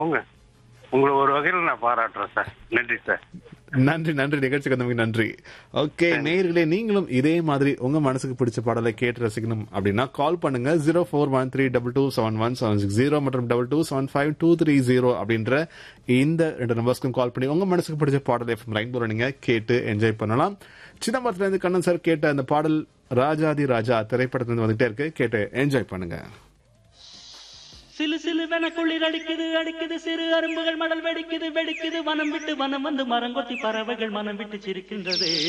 உங்க உங்களை ஒரு வகையில் நான் பாராட்டுறேன் சார் நன்றி சார் நன்றி நன்றி நிகழ்ச்சிக்கு வந்தவங்க நன்றி ஓகே நேர்களே நீங்களும் இதே மாதிரி உங்க மனசுக்கு பிடிச்ச பாடலை கேட்டு ரசிக்கணும் அப்படின்னா கால் பண்ணுங்க zero four one three double two seven one seven six zero மற்றும் double two seven five two three zero அப்படின்ற இந்த ரெண்டு நம்பர்ஸ்க்கும் கால் பண்ணி உங்க மனசுக்கு பிடிச்ச பாடலை எஃப்எம் லைன் நீங்க கேட்டு என்ஜாய் பண்ணலாம் சிதம்பரத்துல இருந்து கண்ணன் சார் கேட்ட அந்த பாடல் ராஜாதி ராஜா திரைப்படத்துல இருந்து வந்துட்டே இருக்கு கேட்டு என்ஜாய் பண்ணுங்க சிலு சிலுவென குளிர் அடிக்குது அடிக்குது சிறு அரும்புகள் மடல் வெடிக்குது வெடிக்குது வனம் விட்டு வனம் வந்து மரங்கொத்தி பறவைகள் மனம் விட்டு சிரிக்கின்றது